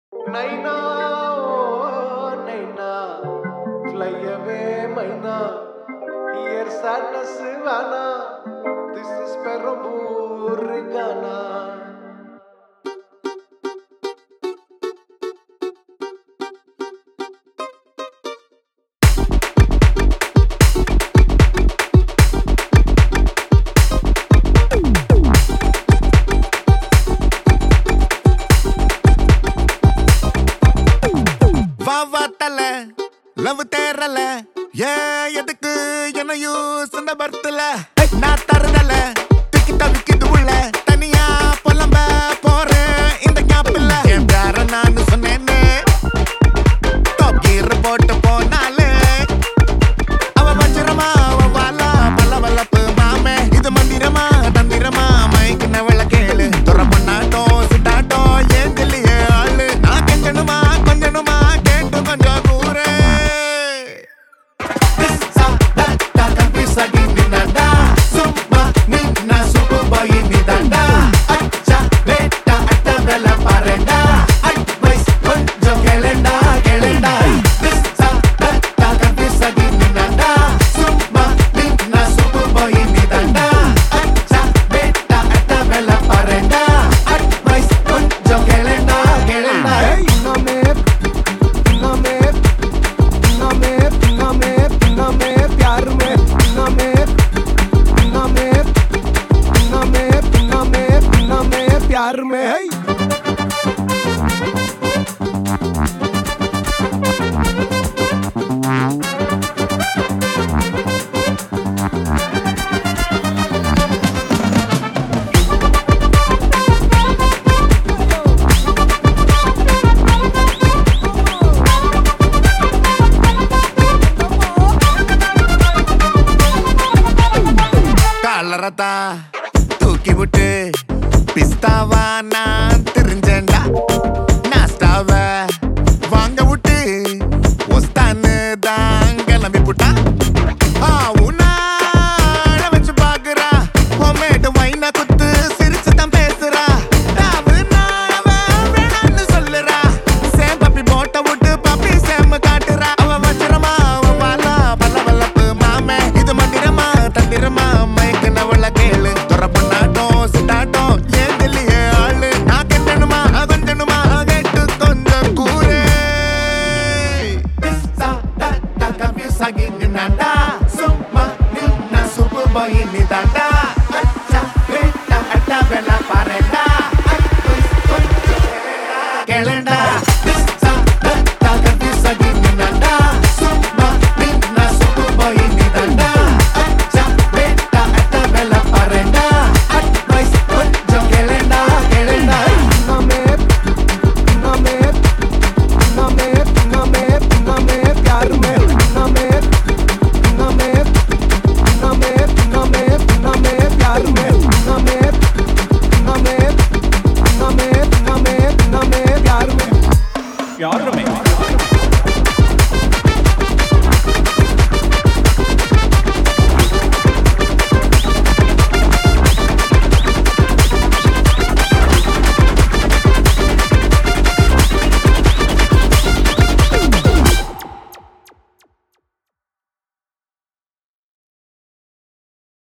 நைனா ஓ நைனா fly away மைனா here sadness வேணா this is Perambur கானா வா வா தல லவ் தேரல ஏ எதுக்கு என்னையும் சின்ன பர்த்துல நான் தரதல திக்கி தவிக்கிது உள்ள தனியா புலம்ப போறேன் இந்த ஞாப்பில்ல என் பேர நான் சொன்னேன்னு டாப் கீர் போட்டு போனாலே அவ வஞ்சிரமா அவ வாலா பல்ல வல்லப்பு மாமே இது மந்திரமா தந்திரமா மைக்கு நவள கேளு துற பண்ணாட்டோ சுட்டாட்டோ ஏன் தெரியல ஆளு நான் கெஞ்சணுமா கொஞ்சணுமா கேட்டு கொஞ்சம் கூறு கொஞ்சம் கேளண்டா கேளண்டா சும்மா நின்னா சுப்பு போய் நீதாண்டா அச்சா பேட்டா அட்ட வெள்ள பாருண்டா அட்வைஸ் கொஞ்சம் கேளண்டா கேளண்டா பின்னமே பின்னமே பின்னமே பின்னமே பின்னமே प्यार में பின்னமே பின்னமே பின்னமே பின்னமே பின்னமே प्यार में है காலரதா தூக்கி விட்டு பிஸ்தாவா நான் தெரிஞ்சேன்டா நாஸ்டாவ வாங்க விட்டு ஒஸ்தான்னு தான் கிளம்பி புட்டா ஆ, உன்னால வச்சு பாக்குறா உம்மேட்டு வைனா குத்து சிரிச்சு தான் பேசுறா தாவு நாவ வேணான்னு சொல்லுறா சேம் பப்பி போட்ட விட்டு பப்பி சேம் காட்டுறா அவ வச்சிரமா அவ வாலா பல்ல வல்லப்பு மாமே இது மந்திரமா தந்திரமா மயக்க நவள கேளு துற பண்ணாட்டம் சுட்டாட்டம் ஏன் தெரியல ஆளு நான் கெட்டணுமா கொஞ்சணுமா கேட்டு கொஞ்சம் கூறு கன்ஃபியூஸ் ஆகி நின்னாண்டா சும்மா நின்னா சூப்பு போய் நீதாண்டா அச்சா வேட்டா அட்டா வெள்ள பாருடா கேளண்டா